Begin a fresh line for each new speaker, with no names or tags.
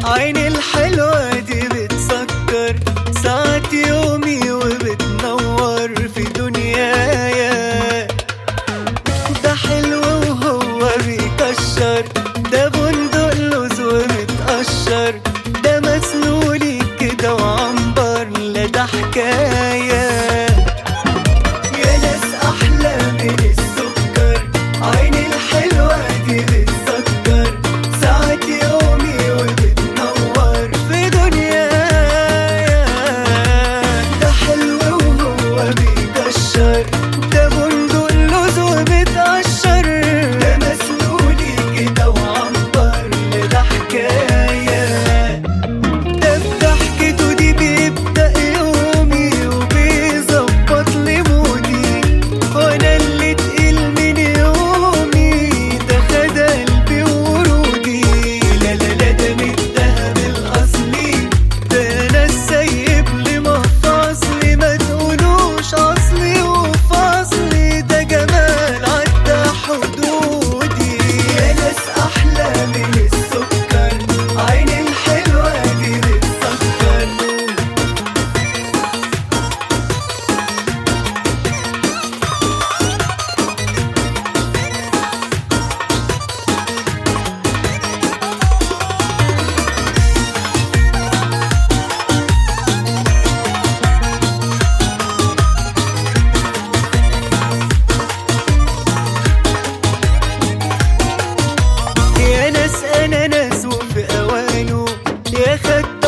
عيني الحلوة دي بتسكر ساعات يومي وبتنور في دنيايا ده حلو وهو بيكشر ده بندق لوز ومتقشر ده مسلولي كده وعنبر لا ده حكايه يا ناس احلى من السكر عيني الحلوه دي بتسكر ساعات يومي وبتنور في دنيايا ده حلو وهو بيكشر ده بندق لوز وبتقشر ده مسلولي كده وعنبر ده حكايه ده بضحكته دي بيبدأ يومي وبيظبط لي مودي وانا اللي تقيل من يومي ده خد قلبي ورودي لا لا لا ده من الدهب الاصلي ده انا سايب لي مفاصلي ما تقولوش اصلي وفاصلي ده جمال عدى حدودي يا ناس احلى من السكر عيني الحلوه دي بتسكر يا ناس انا ناس وفي اوانه يا خدت